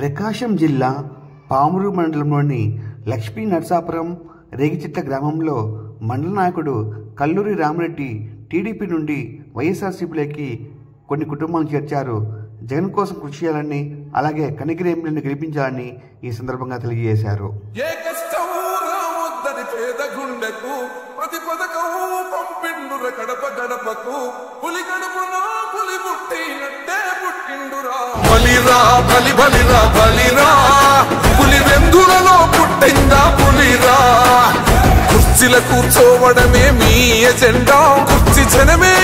ప్రకాశం జిల్లా పామురు మండలంలోని లక్ష్మీ నరసాపురం రేగిచిట్ల గ్రామంలో మండల నాయకుడు కల్లూరి రామరెడ్డి టీడీపీ నుండి వైఎస్ఆర్సీపీలోకి కొన్ని కుటుంబాలను చేర్చారు జగన్ కోసం కృషి చేయాలని అలాగే కనిగిరి ఎమ్మెల్యేని గెలిపించాలని ఈ సందర్భంగా తెలియజేశారు ఏ కష్టము రావద్దని పేద గుండెకు ప్రతి పథకము పంపిండుర గడప గడపకు పులి గడపలో పులి పుట్టినట్టే పుట్టిండురా బలిరా బలి బలిరా బలిరా పులి వెందులలో పుట్టిందా పులిరా కుర్చీల కూర్చోవడమే మీ ఎజెండా కుర్చీ జనమే